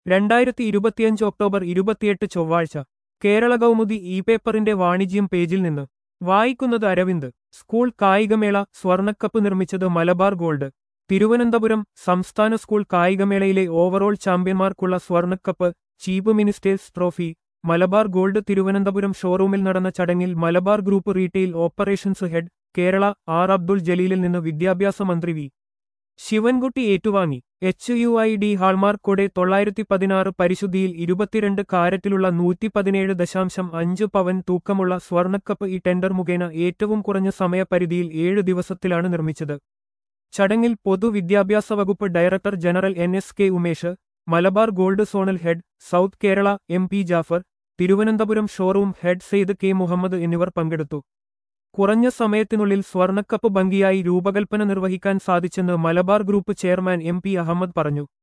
രണ്ടായിരത്തി ഇരുപത്തിയഞ്ച് ഒക്ടോബർ ഇരുപത്തിയെട്ട് ചൊവ്വാഴ്ച കേരള കൗമുദി ഇ പേപ്പറിന്റെ വാണിജ്യം പേജിൽ നിന്ന് വായിക്കുന്നത് അരവിന്ദ് സ്കൂൾ കായികമേള സ്വർണക്കപ്പ് നിർമ്മിച്ചത് മലബാർ ഗോൾഡ് തിരുവനന്തപുരം സംസ്ഥാന സ്കൂൾ കായികമേളയിലെ ഓവറോൾ ചാമ്പ്യന്മാർക്കുള്ള സ്വർണക്കപ്പ് chief minister's trophy Malabar gold Thiruvananthapuram ഷോറൂമിൽ നടന്ന ചടങ്ങിൽ Malabar group retail operations head Kerala R Abdul ജലീലിൽ നിന്ന് വിദ്യാഭ്യാസ മന്ത്രി വി ശിവൻകുട്ടി ഏറ്റുവാങ്ങി എച്ച് യു ഐ ഡി ഹാൾമാർക്കോടെ തൊള്ളായിരത്തി പതിനാറ് പരിശുദ്ധിയിൽ ഇരുപത്തിരണ്ട് കാരറ്റിലുള്ള നൂറ്റി പതിനേഴ് ദശാംശം അഞ്ച് പവൻ തൂക്കമുള്ള സ്വർണക്കപ്പ് ഈ ടെൻഡർ മുഖേന ഏറ്റവും കുറഞ്ഞ സമയപരിധിയിൽ ഏഴ് ദിവസത്തിലാണ് നിർമ്മിച്ചത് ചടങ്ങിൽ പൊതുവിദ്യാഭ്യാസ വകുപ്പ് director general N S K Umesh Malabar gold zonal head south Kerala M P Jafar Thiruvananthapuram showroom head Sayed K Muhammad എന്നിവർ പങ്കെടുത്തു കുറഞ്ഞ സമയത്തിനുള്ളിൽ സ്വർണക്കപ്പ് ഭംഗിയായി രൂപകൽപ്പന നിർവഹിക്കാൻ സാധിച്ചെന്ന് Malabar group chairman M P Ahammed പറഞ്ഞു